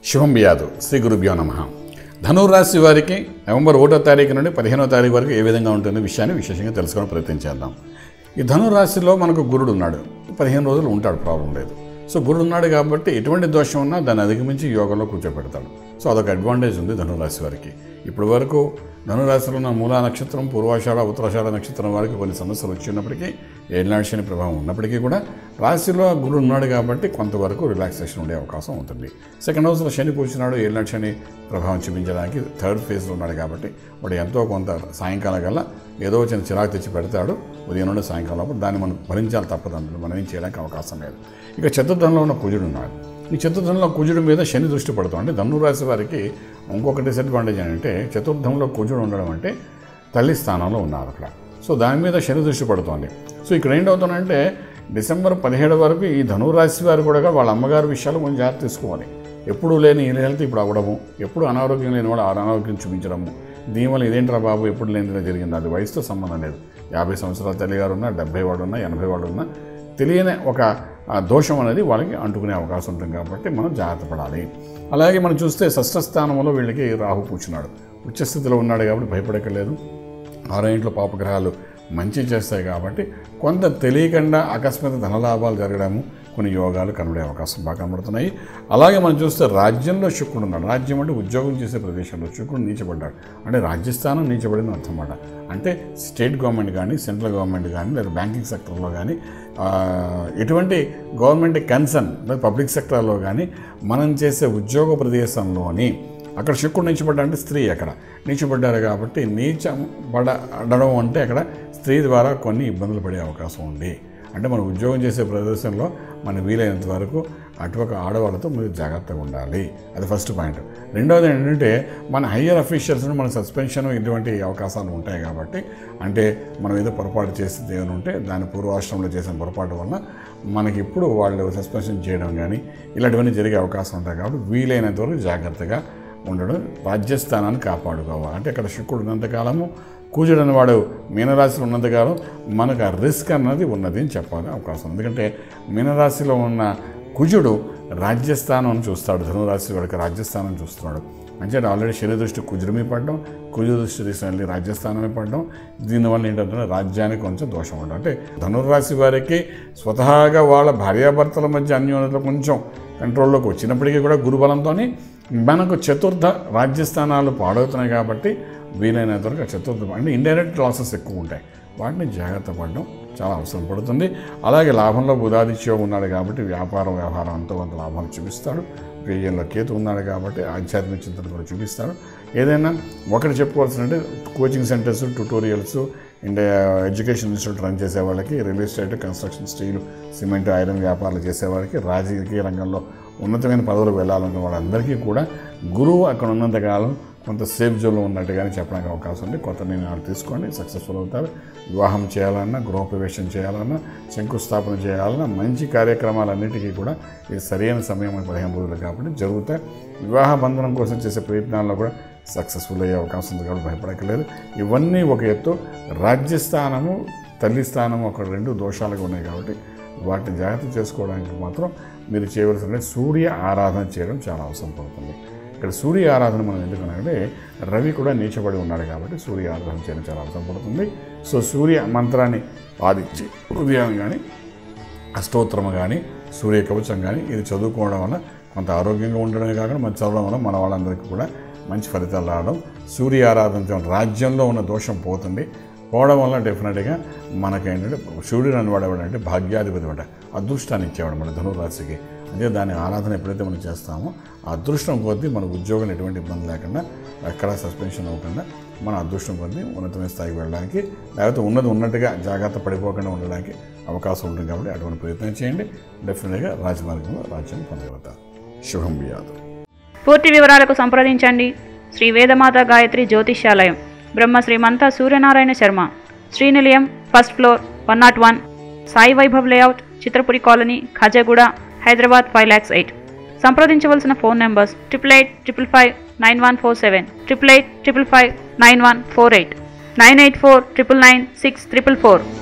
శుభం బియాదు శ్రీ గురుభ్యో నమ ధనురాశి వారికి నవంబర్ ఒకటో తారీఖు నుండి పదిహేనో తారీఖు వరకు ఏ విధంగా ఉంటుంది విషయాన్ని విశేషంగా తెలుసుకోవడం ప్రయత్నం చేద్దాం ఈ ధనురాశిలో మనకు గురుడు ఉన్నాడు పదిహేను రోజులు ఉంటాడు ప్రాబ్లం లేదు సో గురుడు ఉన్నాడు కాబట్టి ఎటువంటి దోషం ఉన్నా దాన్ని అధిగమించి యోగంలో కూర్చోపెడతాడు సో అదొక అడ్వాంటేజ్ ఉంది ధనురాశి వారికి ఇప్పటి వరకు ధనురాశిలో ఉన్న మూలా నక్షత్రం పూర్వాషాఢ ఉత్తరాషాఢ నక్షత్రం వారికి కొన్ని సమస్యలు వచ్చినప్పటికీ ఏళ్ళనాడు శని ప్రభావం ఉన్నప్పటికీ కూడా రాశిలో గురుడు ఉన్నాడు కాబట్టి కొంతవరకు రిలాక్సేషన్ ఉండే అవకాశం ఉంటుంది సెకండ్ హౌస్లో శని కూర్చున్నాడు ఏళ్ళనాడు శని ప్రభావం చూపించడానికి థర్డ్ ఫేజ్లో ఉన్నాడు కాబట్టి వాడు ఎంతో కొంత సాయంకాలం కల్లా ఏదో చిన్న చిరాకు తెచ్చి పెడతాడు ఉదయం నుండి సాయంకాలం లోపు దాన్ని మనం భరించాలి తప్పదు అందులో మనం ఏం చేయడానికి అవకాశం లేదు ఇక చతుర్థంలో ఉన్న కుజుడు ఉన్నాడు ఈ చతుర్థంలో కుజుడు మీద శని దృష్టి పడుతుంది అంటే ధనురాశి వారికి ఇంకొక డిసడ్వాంటేజ్ ఏంటంటే చతుర్థంలో కుజుడు ఉండడం అంటే తల్లి స్థానంలో ఉన్నారు అక్కడ సో దాని మీద శని దృష్టి పడుతోంది సో ఇక్కడ ఏంటవుతుందంటే డిసెంబర్ పదిహేడు వరకు ఈ ధనురాశి వారు కూడా వాళ్ళ అమ్మగారి విషయాలు కొంచెం జాగ్రత్త తీసుకోవాలి ఎప్పుడు లేని ఈ హెల్త్ ఇప్పుడు అవ్వడము ఎప్పుడు అనారోగ్యం లేని వాడు అనారోగ్యం చూపించడము దీనివల్ల ఇదేంట్రా బాబు ఎప్పుడు లేనిదే జరిగింది అది వయసుతో సంబంధం లేదు యాభై సంవత్సరాల తల్లిగారు ఉన్నా డెబ్బై వాడు ఉన్నా ఎనభై వాడు ఉన్నా తెలియని ఒక ఆ, దోషం అనేది వాళ్ళకి అంటుకునే అవకాశం ఉంటుంది కాబట్టి మనం జాగ్రత్త పడాలి అలాగే మనం చూస్తే షష్ఠ స్థానంలో వీళ్ళకి రాహు కూర్చున్నాడు ఉచ్చస్థితిలో ఉన్నాడు కాబట్టి భయపడక్కర్లేదు ఆరో ఇంట్లో పాపగ్రహాలు మంచి చేస్తాయి కాబట్టి కొంత తెలియకుండా అకస్మాత్ ధనలాభాలు జరగడము కొన్ని యోగాలు కనబడే అవకాశం బాగా కనబడుతున్నాయి అలాగే మనం చూస్తే రాజ్యంలో శుక్రుడు ఉన్నాడు రాజ్యం అంటే ఉద్యోగం చేసే ప్రదేశంలో శుక్రుడు నీచబడ్డాడు అంటే రాజ్యస్థానం నీచబడింది అర్థం అన్నమాట అంటే స్టేట్ గవర్నమెంట్ కానీ సెంట్రల్ గవర్నమెంట్ కానీ లేదా బ్యాంకింగ్ సెక్టర్లో కానీ ఆ, ఎటువంటి గవర్నమెంట్ కన్సర్న్ లేదా పబ్లిక్ సెక్టర్లో కానీ మనం చేసే ఉద్యోగ ప్రదేశంలోని అక్కడ శుక్రుడు నీచబడ్డా అంటే స్త్రీ అక్కడ నీచబడ్డారు కాబట్టి నీచం పడడం అంటే అక్కడ స్త్రీ ద్వారా కొన్ని ఇబ్బందులు పడే అవకాశం ఉంది అంటే మనం ఉద్యోగం చేసే ప్రదేశంలో మన వీలైనంత వరకు అటుపక్క ఆడవాళ్ళతో మీరు జాగ్రత్తగా ఉండాలి అది ఫస్ట్ పాయింట్ రెండవది ఏంటంటే మన హయ్యర్ అఫీషియల్స్ మన సస్పెన్షన్ ఇటువంటి అవకాశాలు ఉంటాయి కాబట్టి అంటే మనం ఏదో పొరపాటు చేసేది ఏమైనా ఉంటే దాని పూర్వాశ్రమంలో చేసిన పొరపాటు వలన మనకి ఇప్పుడు వాళ్ళు సస్పెన్షన్ చేయడం కానీ ఇలాంటివన్నీ జరిగే అవకాశం ఉంటాయి కాబట్టి వీలైనంత వరకు జాగ్రత్తగా ఉండడం రాజ్యస్థానాన్ని కాపాడుకోవాలి అంటే అక్కడ శుక్రుడు ఉన్నంతకాలము కూజుడు అనేవాడు మీనరాశిలో ఉన్నంతకాలం మనకు ఆ రిస్క్ అన్నది ఉన్నది అని చెప్పాలి అవకాశం ఉంది. ఎందుకంటే మీనరాశిలో ఉన్న కుజుడు రాజ్యస్థానం చూస్తాడు ధనురాశి వాడికి రాజ్యస్థానం చూస్తున్నాడు అంటే ఆల్రెడీ శని దృష్టి కుజుడు మీద పడడం కుజు దృష్టి తీసుకెళ్ళి రాజ్యస్థానమే పడడం దీనివల్ల ఏంటంటే రాజ్యానికి కొంచెం దోషం ఉండడం అంటే ధనుర్రాశి వారికి స్వతహాగా వాళ్ళ భార్యాభర్తల మధ్య అన్యోన్యతలు కొంచెం కంట్రోల్లోకి వచ్చినప్పటికీ కూడా గురుబలంతో మనకు చతుర్థ రాజ్యస్థానాలు పాడవుతున్నాయి కాబట్టి వీలైనంత వరకు ఆ చతుర్థ అంటే ఇండైరెక్ట్ లాసెస్ ఎక్కువ ఉంటాయి వాటిని జాగ్రత్త పడడం చాలా అవసరం పడుతుంది అలాగే లాభంలో బుధాదిత్యం ఉన్నాడు కాబట్టి వ్యాపారం వ్యవహారం అంతా కొంత లాభాలు చూపిస్తాడు వ్యయంలో కేతు ఉన్నాడు కాబట్టి ఆధ్యాత్మిక చింతన కూడా చూపిస్తాడు ఏదైనా ఒకటి చెప్పుకోవాల్సిందంటే coaching centers tutorials India education institute run చేసే వాళ్ళకి real estate construction steel cement iron వ్యాపారాలు చేసే వాళ్ళకి రాజకీయ రంగంలో ఉన్నతమైన పదవులకు వెళ్ళాలన్న వాళ్ళందరికీ కూడా గురువు అక్కడ ఉన్నంతకాలం కొంత సేఫ్ జోన్లో ఉన్నట్టుగానే చెప్పడానికి అవకాశం ఉంది కొత్త నిర్ణయాలు తీసుకోండి సక్సెస్ఫుల్ అవుతారు వివాహం చేయాలన్నా గృహప్రవేశం చేయాలన్నా శంకుస్థాపన చేయాలన్నా మంచి కార్యక్రమాలన్నిటికీ కూడా ఇది సరైన సమయం అని పదిహేను రోజులు కాబట్టి జరుగుతాయి వివాహ బంధనం కోసం చేసే ప్రయత్నాల్లో కూడా సక్సెస్ఫుల్ అయ్యే అవకాశం ఉంది కాబట్టి భయపడక్కర్లేదు ఇవన్నీ ఒక ఎత్తు రాజ్యస్థానము తల్లి స్థానము ఒక రెండు దోషాలుగా ఉన్నాయి కాబట్టి వాటిని జాగ్రత్త చేసుకోవడానికి మాత్రం మీరు చేయవలసిన సూర్య ఆరాధన చేయడం చాలా అవసరం పడుతుంది ఇక్కడ సూర్య ఆరాధన మనం ఎందుకనంటే రవి కూడా నీచబడి ఉన్నాడు కాబట్టి సూర్య ఆరాధన చేయడం చాలా అవసరం పడుతుంది సో సూర్య మంత్రాన్ని పాదించి ఉదయం కానీ అష్టోత్తరం కానీ సూర్య కవచం కానీ ఇది చదువుకోవడం వల్ల కొంత ఆరోగ్యంగా ఉండడమే కాకుండా మనం చదవడం వల్ల మన వాళ్ళందరికీ కూడా మంచి ఫలితాలు రావడం సూర్య ఆరాధన చేయడం రాజ్యంలో ఉన్న దోషం పోతుంది పోవడం వల్ల డెఫినెట్గా మనకేంటంటే సూర్యుడు అనేవాడు ఎవడంటే భాగ్యాధిపతి అంట అదృష్టాన్ని ఇచ్చేవాడు మన ధనురాశికి అంటే దాని ఆరాధన ఎప్పుడైతే మనం చేస్తామో ఆ అదృష్టం కొద్దీ మన ఉద్యోగం ఎటువంటి ఇబ్బంది లేకుండా ఎక్కడ సస్పెన్షన్ అవ్వకుండా మన అదృష్టం కొద్దీ ఉన్నతమైన స్థాయికి వెళ్ళడానికి లేకపోతే ఉన్నది ఉన్నట్టుగా జాగ్రత్త పడిపోకుండా ఉండడానికి అవకాశం ఉంటుంది కాబట్టి అటువంటి ప్రయత్నం చేయండి డెఫినెట్గా రాజమార్గంలో రాజ్యం పొందగలుగుతారు శుభం బియాదు పూర్తి వివరాలకు సంప్రదించండి శ్రీ వేదమాత గాయత్రి జ్యోతిష్యాలయం Brahma Srimantha Suryanarayana Sharma Srinilayam first floor one naught one Sai Vaibhav layout Chitrapuri colony Khajaguda Hyderabad five lakhs eight సంప్రదించవలసిన phone numbers triple eight triple five nine one four seven triple eight triple five nine one four eight nine eight four triple nine six triple four